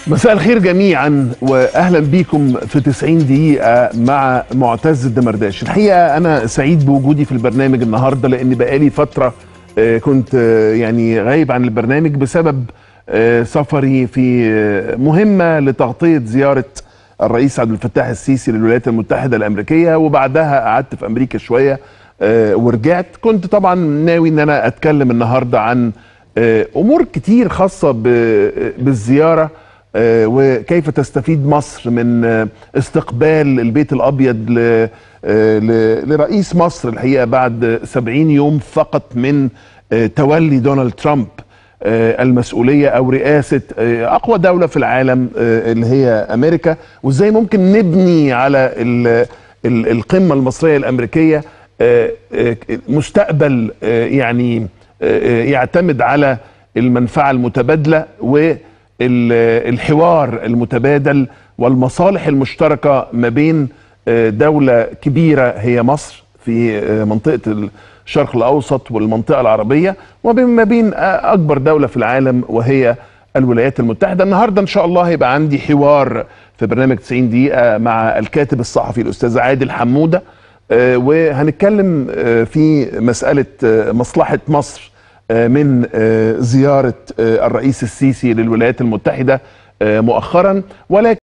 مساء الخير جميعا واهلا بيكم في 90 دقيقة مع معتز الدمرداش الحقيقة انا سعيد بوجودي في البرنامج النهاردة لان بقالي فترة آه، كنت آه، يعني غايب عن البرنامج بسبب آه، سفري في آه، مهمة لتغطية زيارة الرئيس عبد الفتاح السيسي للولايات المتحدة الامريكية وبعدها قعدت في امريكا شوية آه، ورجعت كنت طبعا ناوي ان انا اتكلم النهاردة عن آه، امور كتير خاصة ب- بالزيارة آه، وكيف تستفيد مصر من آه، استقبال البيت الابيض ل- آه، ل- لرئيس مصر الحقيقه بعد 70 يوم فقط من آه، تولي دونالد ترامب آه، المسؤوليه او رئاسه آه، اقوى دوله في العالم آه، اللي هي امريكا وازاي ممكن نبني على ال- ال- القمه المصريه الامريكيه آه، آه، مستقبل آه، يعني آه، يعتمد على المنفعه المتبادله والحوار المتبادل والمصالح المشتركه ما بين آه، دوله كبيره هي مصر في آه، منطقه الشرق الاوسط والمنطقه العربيه وما بين آه، اكبر دوله في العالم وهي الولايات المتحده النهارده ان شاء الله هيبقى عندي حوار في برنامج 90 دقيقه مع الكاتب الصحفي الاستاذ عادل حموده آه، وهنتكلم آه، في مساله آه، مصلحه مصر آه، من آه، زياره آه، الرئيس السيسي للولايات المتحده آه، مؤخرا ولكن